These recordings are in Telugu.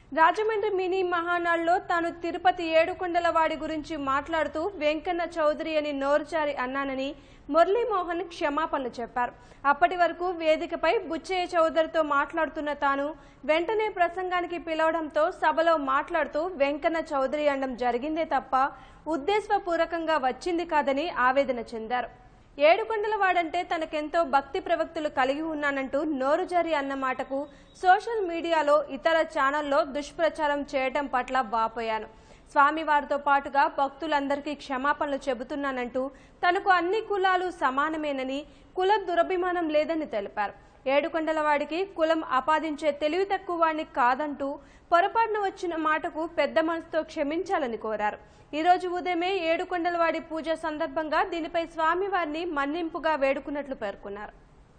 రాజమండ్రి మినీ మహానాడులో తాను తిరుపతి ఏడుకొండల వాడి గురించి మాట్లాడుతూ వెంకన్న చౌదరి అని నోరుచారి అన్నానని మురళీమోహన్ క్షమాపణలు చెప్పారు అప్పటి వరకు వేదికపై బుచ్చయ్య చౌదరితో మాట్లాడుతున్న తాను వెంటనే ప్రసంగానికి పిలవడంతో సభలో మాట్లాడుతూ వెంకన్న చౌదరి అనడం జరిగిందే తప్ప ఉద్దేశపూర్వకంగా వచ్చింది కాదని ఆవేదన చెందారు ఏడుకొండల వాడంటే తనకెంతో భక్తి ప్రవక్తులు కలిగి ఉన్నానంటూ నోరు జారి అన్న మాటకు సోషల్ మీడియాలో ఇతర ఛానల్లో దుష్ప్రచారం చేయటం పట్ల వాపోయాను స్వామివారితో పాటుగా భక్తులందరికీ క్షమాపణలు చెబుతున్నానంటూ తనకు అన్ని కులాలు సమానమేనని కుల దురభిమానం లేదని తెలిపారు ఏడుకొండల వాడికి కులం ఆపాదించే తెలివి తక్కువ వాడిని కాదంటూ పొరపాటున వచ్చిన మాటకు పెద్ద మనసుతో క్షమించాలని కోరారు ఈ రోజు ఉదయమే ఏడుకొండలవాడి పూజ సందర్భంగా దీనిపై స్వామివారిని మన్నింపుగా వేడుకున్నట్లు పేర్కొన్నారు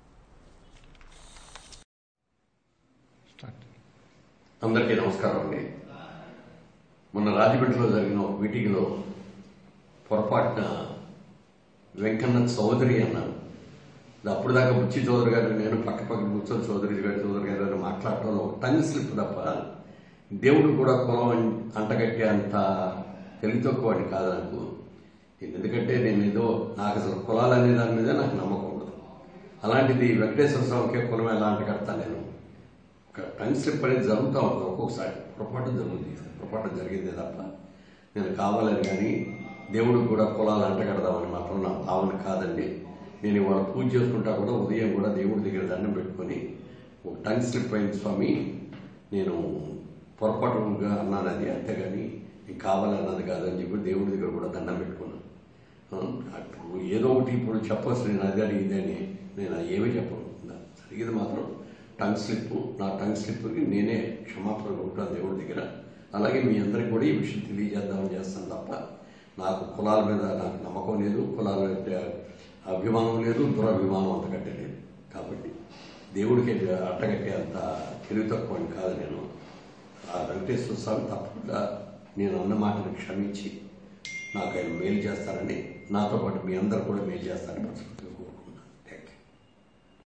అందరికీ నమస్కారం అండి మొన్న రాజమండ్రిలో జరిగిన ఒక మీటింగ్లో పొరపాటున వెంకన్న చౌదరి అన్నాను అప్పుడు దాకా బుచ్చి చౌదరి గారు నేను పక్క పక్క కూర్చొని చౌదరి గారు చౌదరి గారు అని మాట్లాడటంలో ఒక టంగ్ స్లిప్ తప్ప దేవుడు కూడా కులం అంటగట్టే అంత తెలివి తక్కువని కాదు నాకు ఎందుకంటే నేను ఏదో నాకు అసలు కులాలు అనే దాని మీద నాకు నమ్మకం ఉండదు అలాంటిది వెంకటేశ్వర స్వామికే కులం ఎలా అంటగడతా నేను ఒక టంగ్ స్లిప్ అనేది జరుగుతూ ఉంటుంది ఒక్కొక్కసారి పొరపాటు జరుగుతుంది పొరపాటు జరిగిందే తప్ప నేను కావాలని కానీ దేవుడు కూడా కులాలు అంటగడదామని మాత్రం నా భావన కాదండి నేను ఇవాళ పూజ చేసుకుంటా కూడా ఉదయం కూడా దేవుడి దగ్గర దండం పెట్టుకొని ఒక టంగ్ స్లిప్ అయింది స్వామి నేను పొరపాటుగా అన్నాను అది అంతేగాని నీకు కావాలన్నది కాదని చెప్పి దేవుడి దగ్గర కూడా దండం పెట్టుకున్నాను ఆ, అప్పుడు ఏదో ఒకటి ఇప్పుడు చెప్పొచ్చు నేను అది అని ఇది అని నేను ఏమీ చెప్పను జరిగింది మాత్రం టంగ్ స్లిప్ నా టంగ్ స్లిప్కి నేనే క్షమాపణ కొట్టుకున్నాను దేవుడి దగ్గర అలాగే మీ అందరికి కూడా ఈ విషయం తెలియజేద్దామని చేస్తాను తప్ప నాకు కులాల మీద నాకు నమ్మకం లేదు కులాల మీద అభిమానం లేదు దురభిమానం అంతకంటే లేదు కాబట్టి దేవుడికి అట్టగట్టే అంత తెలివి తక్కువ అని కాదు నేను ఆ వెంకటేశ్వర స్వామి తప్పకుండా నేను అన్న మాటను క్షమించి నాకు ఆయన మేలు చేస్తారని నాతో పాటు మీ అందరు కూడా మేలు చేస్తారని మనస్ఫూర్తిగా కోరుకుంటున్నాను